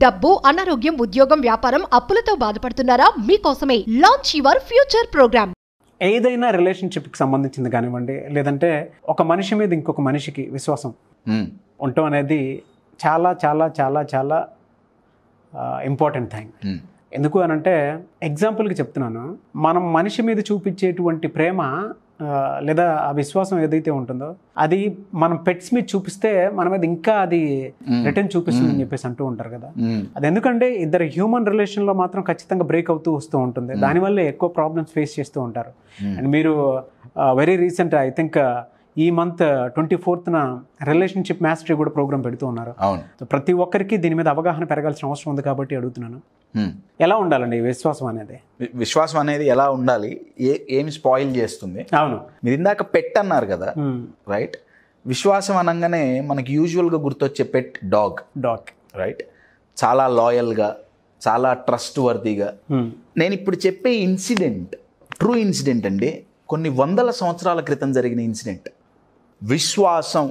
డబ్బు అనారోగ్యం ఉద్యోగం వ్యాపారం అప్పులతో బాధపడుతున్నారా మీకోసమే లాంచ్ యువర్ ఫ్యూచర్ ప్రోగ్రామ్ ఏదైనా రిలేషన్షిప్కి సంబంధించింది కానివ్వండి లేదంటే ఒక మనిషి మీద ఇంకొక మనిషికి విశ్వాసం మ్మ్. ఉండటం అనేది చాలా చాలా చాలా చాలా ఇంపార్టెంట్ థింగ్ మ్మ్. ఎందుకు అని అంటే ఎగ్జాంపుల్కి చెప్తున్నాను మనం మనిషి మీద చూపించేటువంటి ప్రేమ ఆ, లేదా ఆ విశ్వాసం ఏదైతే ఉంటుందో అది మనం పెట్స్ మీద చూపిస్తే మన మీద ఇంకా అది రిటర్న్ చూపిస్తుందని చెప్పేసి అంటూ ఉంటారు కదా మ్మ్. అది ఎందుకంటే ఇద్దరు హ్యూమన్ రిలేషన్లో మాత్రం ఖచ్చితంగా బ్రేక్ అవుతూ వస్తూ ఉంటుంది దానివల్ల ఎక్కువ ప్రాబ్లమ్స్ ఫేస్ చేస్తూ ఉంటారు అండ్ మీరు వెరీ రీసెంట్ ఐ థింక్ ఈ మంత్ ట్వంటీ ఫోర్త్న రిలేషన్షిప్ మాస్టరీ కూడా ప్రోగ్రామ్ పెడుతూ ఉన్నారు అవును సో ప్రతి ఒక్కరికి దీని మీద అవగాహన పెరగాల్సిన అవసరం ఉంది కాబట్టి అడుగుతున్నాను మ్మ్. ఎలా ఉండాలండి ఈ విశ్వాసం అనేది వి- విశ్వాసం అనేది ఎలా ఉండాలి ఏ ఏమి స్పాయిల్ చేస్తుంది అవును మీరు ఇందాక పెట్ అన్నారు కదా రైట్ విశ్వాసం అనగానే మనకి యూజువల్గా గుర్తొచ్చే పెట్ డాగ్ డాక్ రైట్ చాలా లాయల్గా చాలా ట్రస్ట్ వర్తీగా నేను ఇప్పుడు చెప్పే ఇన్సిడెంట్ ట్రూ ఇన్సిడెంట్ అండి కొన్ని వందల సంవత్సరాల క్రితం జరిగిన ఇన్సిడెంట్ విశ్వాసం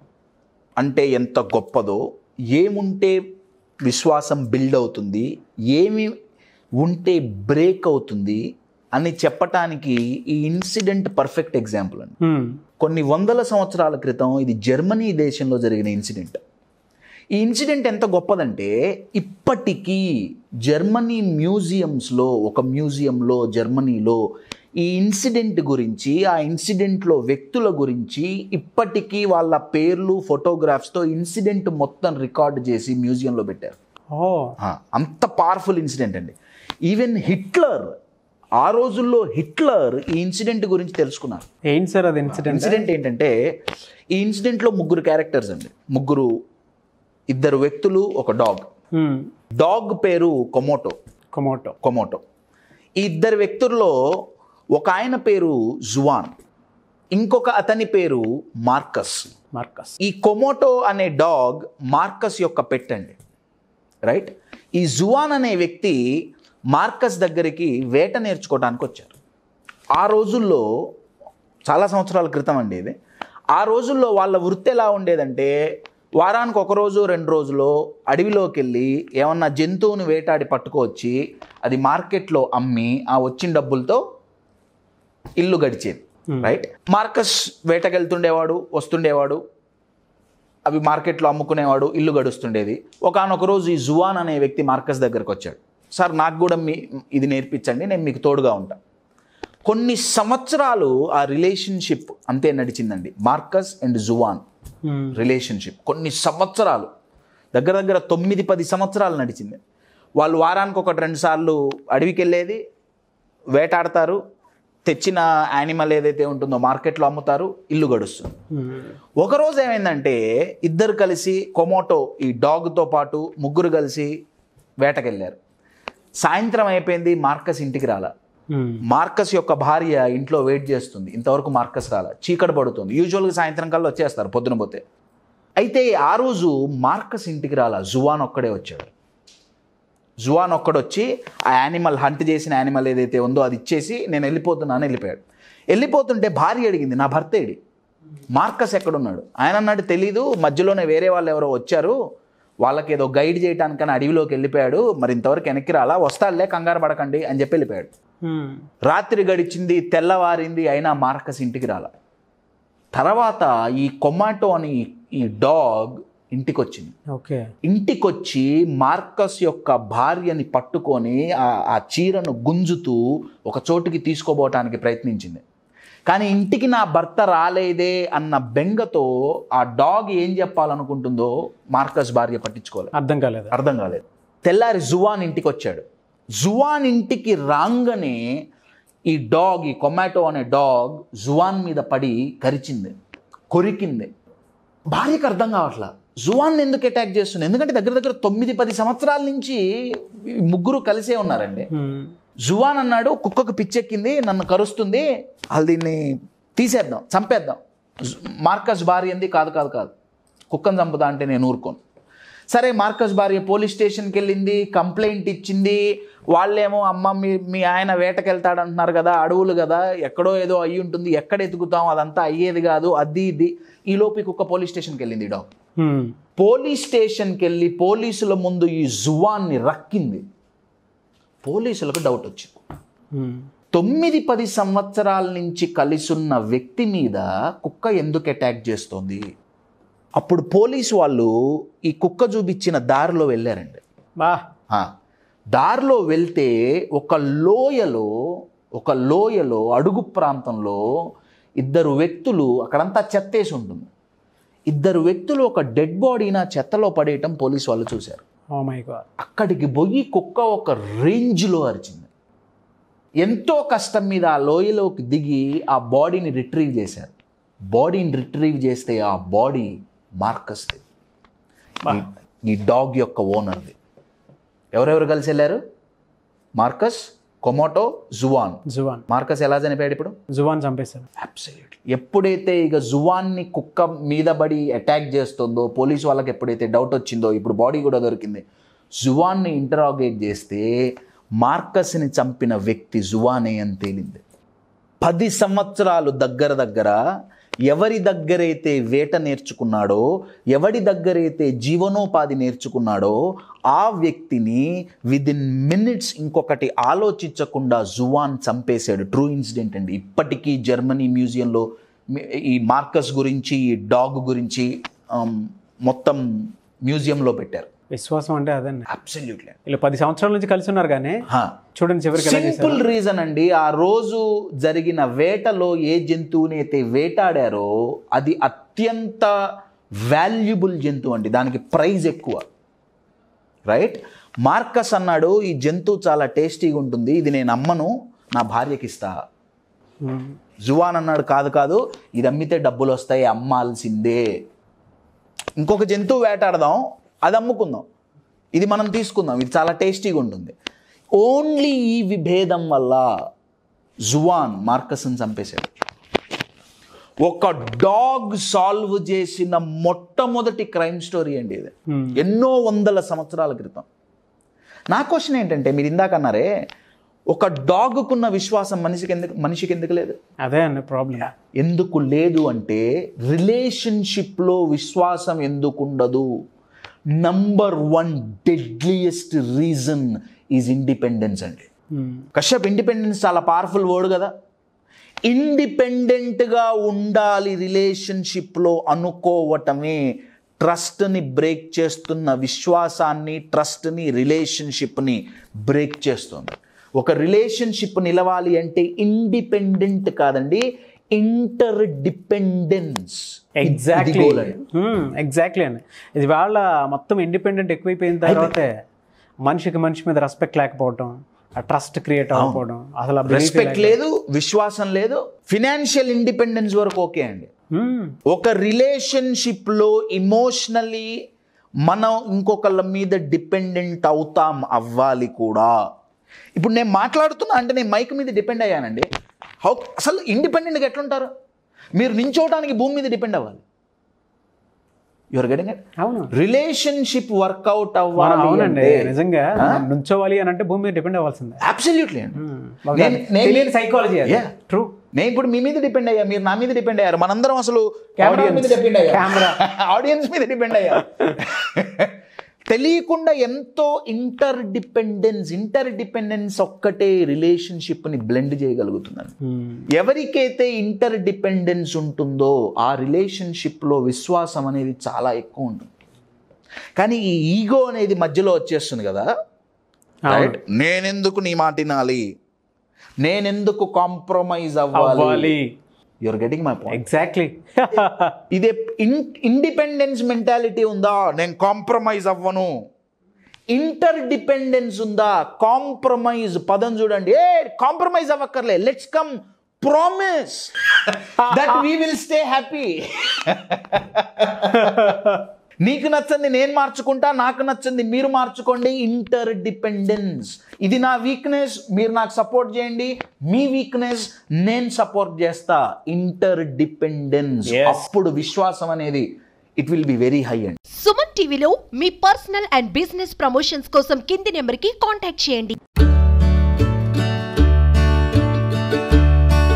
అంటే ఎంత గొప్పదో ఏముంటే విశ్వాసం బిల్డ్ అవుతుంది ఏమి ఉంటే బ్రేక్ అవుతుంది అని చెప్పటానికి ఈ ఇన్సిడెంట్ పర్ఫెక్ట్ ఎగ్జాంపుల్ అండి కొన్ని వందల సంవత్సరాల క్రితం ఇది జర్మనీ దేశంలో జరిగిన ఇన్సిడెంట్ ఈ ఇన్సిడెంట్ ఎంత గొప్పదంటే ఇప్పటికీ జర్మనీ మ్యూజియంస్లో ఒక మ్యూజియంలో జర్మనీలో ఈ ఇన్సిడెంట్ గురించి ఆ ఇన్సిడెంట్లో వ్యక్తుల గురించి ఇప్పటికీ వాళ్ళ పేర్లు ఫోటోగ్రాఫ్స్తో ఇన్సిడెంట్ మొత్తం రికార్డ్ చేసి మ్యూజియంలో పెట్టారు ఓ ఆ, అంత పవర్ఫుల్ ఇన్సిడెంట్ అండి ఈవెన్ హిట్లర్ ఆ రోజుల్లో హిట్లర్ ఈ ఇన్సిడెంట్ గురించి తెలుసుకున్నారు ఏంటి సార్ అది ఇన్సిడెంట్ ఇన్సిడెంట్ ఏంటంటే ఈ ఇన్సిడెంట్లో ముగ్గురు క్యారెక్టర్స్ అండి ముగ్గురు ఇద్దరు వ్యక్తులు ఒక డాగ్ డాగ్ పేరు కొమోటో కొమోటో కొమోటో ఈ ఇద్దరు వ్యక్తుల్లో ఒక ఆయన పేరు జువాన్ ఇంకొక అతని పేరు మార్కస్ మార్కస్ ఈ కొమోటో అనే డాగ్ మార్కస్ యొక్క పెట్ అండి రైట్ ఈ జువాన్ అనే వ్యక్తి మార్కస్ దగ్గరికి వేట నేర్చుకోవడానికి వచ్చారు ఆ రోజుల్లో చాలా సంవత్సరాల క్రితం అండి ఇది ఆ రోజుల్లో వాళ్ళ వృత్తి ఎలా ఉండేదంటే వారానికి ఒక రోజు రెండు రోజులు అడవిలోకి వెళ్ళి ఏమన్నా జంతువుని వేటాడి పట్టుకొచ్చి అది మార్కెట్లో అమ్మి ఆ వచ్చిన డబ్బులతో ఇల్లు గడిచేది రైట్ మార్కస్ వేటకెళ్తుండేవాడు వస్తుండేవాడు అవి మార్కెట్లో అమ్ముకునేవాడు ఇల్లు గడుస్తుండేది ఒకనొక రోజు ఈ జువాన్ అనే వ్యక్తి మార్కస్ దగ్గరకు వచ్చాడు సార్ నాకు కూడా మీ ఇది నేర్పించండి నేను మీకు తోడుగా ఉంటా కొన్ని సంవత్సరాలు ఆ రిలేషన్షిప్ అంతే నడిచిందండి మార్కస్ అండ్ జువాన్ రిలేషన్షిప్ కొన్ని సంవత్సరాలు దగ్గర దగ్గర తొమ్మిది పది సంవత్సరాలు నడిచింది వాళ్ళు వారానికి ఒకటి రెండు సార్లు అడవికి వెళ్ళేది వేటాడతారు తెచ్చిన యానిమల్ ఏదైతే ఉంటుందో మార్కెట్లో అమ్ముతారు ఇల్లు గడుస్తుంది ఒకరోజు ఏమైందంటే ఇద్దరు కలిసి కొమోటో ఈ డాగ్తో పాటు ముగ్గురు కలిసి వేటకెళ్ళారు సాయంత్రం అయిపోయింది మార్కస్ ఇంటికి రాల మార్కస్ యొక్క భార్య ఇంట్లో వెయిట్ చేస్తుంది ఇంతవరకు మార్కస్ రాల చీకటి పడుతుంది యూజువల్గా సాయంత్రం కల్లా వచ్చేస్తారు పొద్దున పోతే అయితే ఆ రోజు మార్కస్ ఇంటికి రాల జువాన్ ఒక్కడే వచ్చాడు జువాన్ ఒక్కడొచ్చి ఆ యానిమల్ హంట్ చేసిన యానిమల్ ఏదైతే ఉందో అది ఇచ్చేసి నేను వెళ్ళిపోతున్నాను వెళ్ళిపోయాడు వెళ్ళిపోతుంటే భార్య అడిగింది నా భర్త ఏడి మార్కస్ ఎక్కడున్నాడు ఆయన అన్నాడు తెలీదు మధ్యలోనే వేరే వాళ్ళు ఎవరో వచ్చారు వాళ్ళకి ఏదో గైడ్ చేయడానికని అడవిలోకి వెళ్ళిపోయాడు మరి ఇంతవరకు వెనక్కి రాలా వస్తాడులే కంగారు పడకండి అని చెప్పి వెళ్ళిపోయాడు రాత్రి గడిచింది తెల్లవారింది అయినా మార్కస్ ఇంటికి రాల తర్వాత ఈ కొమాటో అని ఈ డాగ్ ఇంటికి వచ్చింది ఓకే ఇంటికొచ్చి మార్కస్ యొక్క భార్యని పట్టుకొని ఆ- ఆ చీరను గుంజుతూ ఒక చోటుకి తీసుకోబోటానికి ప్రయత్నించింది కానీ ఇంటికి నా భర్త రాలేదే అన్న బెంగతో ఆ డాగ్ ఏం చెప్పాలనుకుంటుందో మార్కస్ భార్య పట్టించుకోలేదు అర్థం కాలేదు అర్థం కాలేదు తెల్లారి జువాన్ ఇంటికి వచ్చాడు జువాన్ ఇంటికి రాగానే ఈ డాగ్ ఈ కొమాటో అనే డాగ్ జువాన్ మీద పడి కరిచింది కొరికింది భార్యకు అర్థం కావట్లా జువాన్ ఎందుకు అటాక్ చేస్తుంది ఎందుకంటే దగ్గర దగ్గర తొమ్మిది పది సంవత్సరాల నుంచి ఈ ముగ్గురు కలిసే ఉన్నారండి జువాన్ అన్నాడు కుక్కకు పిచ్చెక్కింది నన్ను కరుస్తుంది వాళ్ళు దీన్ని తీసేద్దాం చంపేద్దాం జు- మార్కస్ భార్య ఏంది కాదు కాదు కాదు కుక్కను చంపుతా అంటే నేను ఊరుకోను సరే మార్కస్ భార్య పోలీస్ స్టేషన్కి వెళ్ళింది కంప్లైంట్ ఇచ్చింది వాళ్ళేమో అమ్మ మీ మీ ఆయన వేటకెళ్తాడు అంటున్నారు కదా అడవులు కదా ఎక్కడో ఏదో అయ్యి ఉంటుంది ఎక్కడ ఎతుకుతాం అదంతా అయ్యేది కాదు అది ఇది ఈ లోపు ఈ కుక్క పోలీస్ స్టేషన్కి వెళ్ళింది ఈ డాగ్ హ్మ్. పోలీస్ స్టేషన్కి వెళ్ళి పోలీసుల ముందు ఈ జువాన్ని రక్కింది పోలీసులకు డౌట్ వచ్చింది హ్మ్. తొమ్మిది పది సంవత్సరాల నుంచి కలిసున్న వ్యక్తి మీద కుక్క ఎందుకు అటాక్ చేస్తోంది అప్పుడు పోలీసు వాళ్ళు ఈ కుక్క చూపించిన దారిలో వెళ్ళారండి బా ఆ, దారిలో వెళ్తే ఒక లోయలో ఒక లోయలో అడుగు ప్రాంతంలో ఇద్దరు వ్యక్తులు అక్కడంతా చెత్తేసి ఉంటుంది ఇద్దరు వ్యక్తులు ఒక డెడ్ బాడీని ఆ చెత్తలో పడేయటం పోలీసు వాళ్ళు చూశారు ఓ మై గాడ్ అక్కడికి పోయి కుక్క ఒక రేంజ్లో అరిచింది ఎంతో కష్టం మీద ఆ లోయలోకి దిగి ఆ బాడీని రిట్రీవ్ చేశారు బాడీని రిట్రీవ్ చేస్తే ఆ బాడీ మార్కస్ది ఈ- ఈ డాగ్ యొక్క ఓనర్ది ఎవరెవరు కలిసి వెళ్ళారు మార్కస్ కొమోటో జువాన్ జువాన్ మార్కస్ ఎలా చనిపోయాడు ఇప్పుడు జువాన్ చంపేశారు అబ్సల్యూట్లీ ఎప్పుడైతే ఇక జువాన్ని కుక్క మీద పడి అటాక్ చేస్తుందో పోలీస్ వాళ్ళకి ఎప్పుడైతే డౌట్ వచ్చిందో ఇప్పుడు బాడీ కూడా దొరికింది జువాన్ని ఇంటరాగేట్ చేస్తే మార్కస్ని చంపిన వ్యక్తి జువానే అని తేలింది పది సంవత్సరాలు దగ్గర దగ్గర ఎవరి దగ్గరైతే వేట నేర్చుకున్నాడో ఎవరి దగ్గరైతే జీవనోపాధి నేర్చుకున్నాడో ఆ వ్యక్తిని విదిన్ మినిట్స్ ఇంకొకటి ఆలోచించకుండా జువాన్ చంపేశాడు ట్రూ ఇన్సిడెంట్ అండి ఇప్పటికీ జర్మనీ మ్యూజియంలో మీ- ఈ మార్కస్ గురించి ఈ డాగ్ గురించి ఆమ్, మొత్తం మ్యూజియంలో పెట్టారు విశ్వాసం అంటే అదండి అబ్సల్యూట్లీ వీళ్ళు పది సంవత్సరాల నుంచి కలిసి ఉన్నారు కానీ చూడండి చివరికి ఎలా చేశారు సింపుల్ రీజన్ అండి ఆ రోజు జరిగిన వేటలో ఏ జంతువుని అయితే వేటాడారో అది అత్యంత వాల్యుబుల్ జంతువు అండి దానికి ప్రైజ్ ఎక్కువ రైట్ మార్కస్ అన్నాడు ఈ జంతువు చాలా టేస్టీగా ఉంటుంది ఇది నేను అమ్మను నా భార్యకి ఇస్తా హ్మ్. జువాన్ అన్నాడు కాదు కాదు ఇది అమ్మితే డబ్బులు వస్తాయి అమ్మాల్సిందే ఇంకొక జంతువు వేటాడదాం అది అమ్ముకుందాం ఇది మనం తీసుకుందాం ఇది చాలా టేస్టీగా ఉంటుంది ఓన్లీ ఈ విభేదం వల్ల జువాన్ మార్కస్ని చంపేశాడు ఒక డాగ్ సాల్వ్ చేసిన మొట్టమొదటి క్రైమ్ స్టోరీ అండి ఇది Hmm. ఎన్నో వందల సంవత్సరాల క్రితం నా క్వశ్చన్ ఏంటంటే మీరు ఇందాక అన్నారే ఒక డాగ్కున్న విశ్వాసం మనిషికి ఎందుకు మనిషికి ఎందుకు లేదు అదే అండి ప్రాబ్లం ఎందుకు లేదు అంటే రిలేషన్షిప్లో విశ్వాసం ఎందుకు ఉండదు number one deadliest reason is independence అండి కశ్యప్ ఇండిపెండెన్స్ చాలా పవర్ఫుల్ వర్డ్ కదా ఇండిపెండెంట్గా ఉండాలి రిలేషన్షిప్లో అనుకోవటమే ట్రస్ట్ని బ్రేక్ చేస్తున్న విశ్వాసాన్ని ట్రస్ట్ని రిలేషన్షిప్ని బ్రేక్ చేస్తుంది ఒక రిలేషన్షిప్ నిలవాలి అంటే ఇండిపెండెంట్ కాదండి ఇంటర్ డిపెండెన్స్ ఎగ్జాక్ట్లీ ఎగ్జాక్ట్లీ అండి ఇది వాళ్ళ మొత్తం ఇండిపెండెంట్ ఎక్కువైపోయిన తర్వాతే మనిషికి మనిషి మీద రెస్పెక్ట్ లేకపోవడం ఆ ట్రస్ట్ క్రియేట్ అవ్వకపోవడం అసలు ఆ belief ఏ రెస్పెక్ట్ లేదు విశ్వాసం లేదు ఫినాన్షియల్ ఇండిపెండెన్స్ వరకు ఓకే అండి Hmm. ఒక రిలేషన్షిప్లో ఇమోషనలీ మనం ఇంకొకళ్ళ మీద డిపెండెంట్ అవుతాం అవ్వాలి కూడా ఇప్పుడు నేను మాట్లాడుతున్నా అంటే నేను మైక్ మీద డిపెండ్ అయ్యానండి హౌ అసలు ఇండిపెండెంట్గా ఎట్లుంటారు మీరు నించోవడానికి భూమి మీద డిపెండ్ అవ్వాలి యువర్ గెటింగ్ ఇట్ అవును రిలేషన్షిప్ వర్కౌట్ మనం అవ్వాలి అవునండి అంటే నిజంగా మనం నుంచోవాలి అని అంటే భూమి మీద డిపెండ్ అవ్వాల్సిందే అబ్సల్యూట్లీ అండి ఒక నేను- నేను- తెలియని సైకాలజీ Yeah. ట్రూ నేను ఇప్పుడు మీ మీద డిపెండ్ అయ్యా మీరు నా మీద డిపెండ్ అయ్యారు మనందరం అసలు కెమెరా Audience. మీద డిపెండ్ అయ్యా Camera. ఆడియన్స్ మీద డిపెండ్ అయ్యా తెలియకుండా ఎంతో ఇంటర్ డిపెండెన్స్ ఇంటర్ డిపెండెన్స్ ఒక్కటే రిలేషన్షిప్ని బ్లెండ్ చేయగలుగుతుందండి ఎవరికైతే ఇంటర్ డిపెండెన్స్ ఉంటుందో ఆ రిలేషన్షిప్లో విశ్వాసం అనేది చాలా ఎక్కువ ఉంటుంది కానీ ఈ ఈగో అనేది మధ్యలో వచ్చేస్తుంది కదా రైట్ నేనెందుకు నీ మాట వినాలి నేనెందుకు కాంప్రమైజ్ అవ్వాలి అవ్వాలి you're getting my point exactly ఇదే ఇన్ ఇండిపెండెన్స్ మెంటాలిటీ ఉందా నేను కాంప్రమైజ్ అవ్వను ఇంటర్ డిపెండెన్స్ ఉందా కాంప్రమైజ్ పదం చూడండి ఏ కాంప్రమైజ్ అవ్వక్కర్లే let's compromise that we will stay happy నీకు నచ్చింది నేను మార్చుకుంటా నాకు నచ్చింది మీరు మార్చుకోండి ఇంటర్ డిపెండెన్స్ ఇది నా వీక్నెస్ మీరు నాకు సపోర్ట్ చేయండి మీ వీక్నెస్ నేను సపోర్ట్ చేస్తా ఇంటర్ డిపెండెన్స్ Yes. అప్పుడు విశ్వాసం అనేది it will be very high and Suman టీవీలో మీ పర్సనల్ అండ్ బిజినెస్ ప్రమోషన్స్ కోసం కింది నెంబర్కి కాంటాక్ట్ చేయండి